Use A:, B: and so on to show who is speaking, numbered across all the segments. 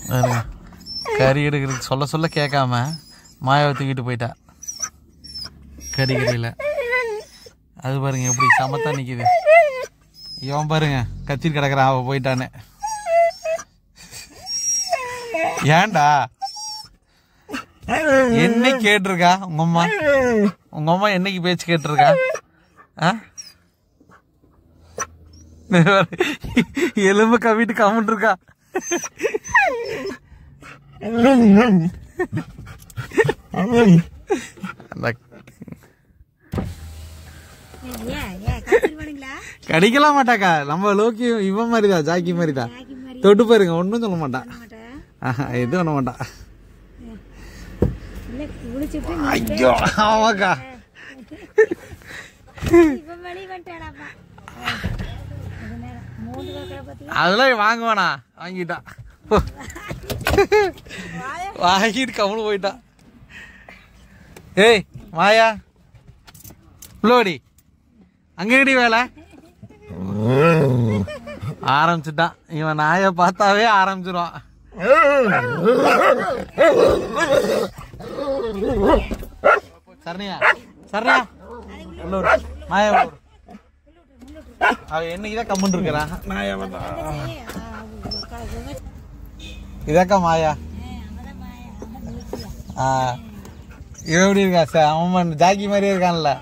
A: பாருங்க. கறி எடுக்கிறதுக்கு சொல்ல சொல்ல கேட்காம மாயாவை தூக்கிட்டு போயிட்டா கறி கறியில் அது பாருங்க எப்படி சமத்தா நிக்குது இவன் பாருங்க கத்திரி கிடக்குறான் அவ போயிட்டானே ஏன்டா என்னைக்கு கேட்டிருக்கா உங்க அம்மா உங்க அம்மா என்னைக்கு பேச்சு கேட்டிருக்கா ஆ எலும்பு கவிட்டு கம்முன்னு இருக்கா அந்த
B: ஏன் ஏன் காய்ச்சல் பண்ணுங்களா
A: கடிக்கலாம் மாட்டாக்கா நம்ம லோக்கி இவன் மாதிரி தான் ஜாக்கி மாதிரி தான்
B: ஜாக்கி மாதிரி
A: தொட்டு பாருங்க ஒன்றும் சொல்ல மாட்டான்
B: மாட்டேன்
A: ஆஹா, எதுவும் பண்ண மாட்டான்
B: இல்லை குளிச்சுட்டு
A: ஐயோ ஆமாக்கா
B: இப்போ வெளியே வந்துட்டாடாப்பா இது நேரம் மூன்று பார்க்குற பற்றி
A: அதெல்லாம் வாங்க வேணாம் வாங்கிட்டா போ. வாங்கிட்டு கம்முனு போயிட்டான் ஏய் மாயா உள்ளோடி அங்கடி வேலை ஆரம்பிச்சுட்டான் இவன் நாயை பார்த்தாவே ஆரம்பிச்சிருவான் சரணியா சரணியா உள்ளூர் மாயா உள்ளூர் அவ என்னைக்குதான் கம்முன்னு இருக்கிறான் நாயா பார்த்தா இதாக்கா மாயா ஆ இவன் எப்படி இருக்கா சார் அவன் ஜாக்கி மாதிரியே இருக்கான்ல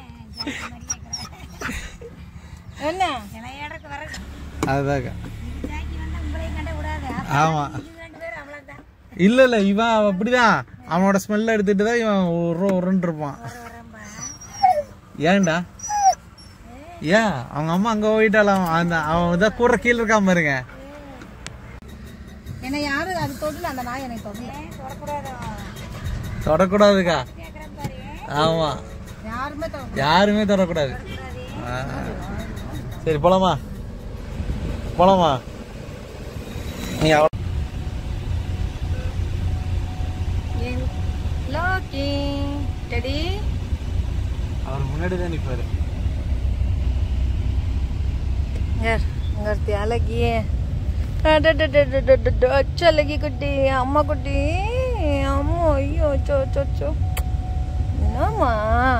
B: என்ன விளையாடுறதுக்கு வர
A: அதுதாக்கா
B: ஜாக்கி வந்தால் உங்களையும் கண்ட விடாது
A: ஆமா
B: ரெண்டு பேரும் அவ்வளோதான்
A: இல்ல இல்ல இவன் அவன் அப்படிதான் அவனோட ஸ்மெல்ல எடுத்துட்டு தான் இவன் உரு உருன்னு இருப்பான்
B: வரம்பா
A: ஏன்டா ஏன் அவங்க அம்மா அங்க போயிட்டாலாம் அந்த அவன் இதான் கூற கீழே இருக்காம பாருங்க
B: என்னை யாரும் அது தொடல அந்த நாய் எனக்கு தொடல தொடக்கூடாது
A: தொடக்கூடாதுக்கா
B: கேட்குறேன் பாரு
A: ஆமா
B: யாருமே தொட
A: யாருமே தொடக்கூடாது ஆ. சரி போலாமா போலாமா நீ அவ
B: லோக்கி டெடி
A: அவர் முன்னாடி தான் நிற்பாரு
B: யார் அங்கே அழகி அச்ச அழகி குட்டி அம்மா குட்டி அம்மா ஐயோ சோ சோ சோ என்னம்மா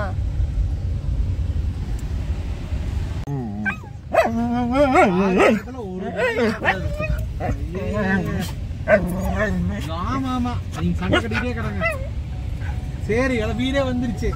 A: ஆமா ஆமா நீங்க சண்டை கட்டிட்டே கிடங்க சரி எல்லாம் வீடே வந்துருச்சு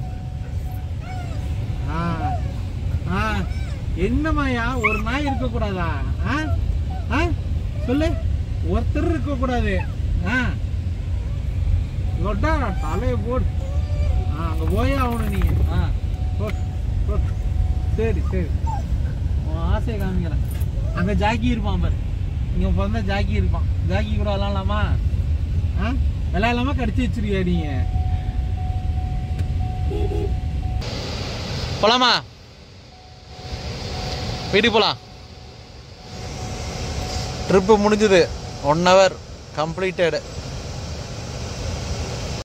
A: ஆ, ஆ, என்னம்மாயா ஒரு நாய் இருக்க கூடாதா ஆ? ஆ? சொல்லு ஒருத்தர் இருக்க கூடாது ஆ இவட்டா தலையை போடு ஆ அங்க போயே ஆகணும் நீங்க ஆ போடு, போடு. சரி சரி உன் ஆசையை காமிக்கிறேன் அங்க ஜாக்கி இருப்பான் பாரு இங்க பிறந்தா ஜாக்கி இருப்பான் ஜாக்கி கூட விளாடலாமா ஆ விளையாடலாமா கடிச்சு வச்சிருக்கியா நீங்க போலாமா வீட்டுக்கு போலாம் ட்ரிப்பு முடிஞ்சது ஒன் ஹவர் கம்ப்ளீட்டடு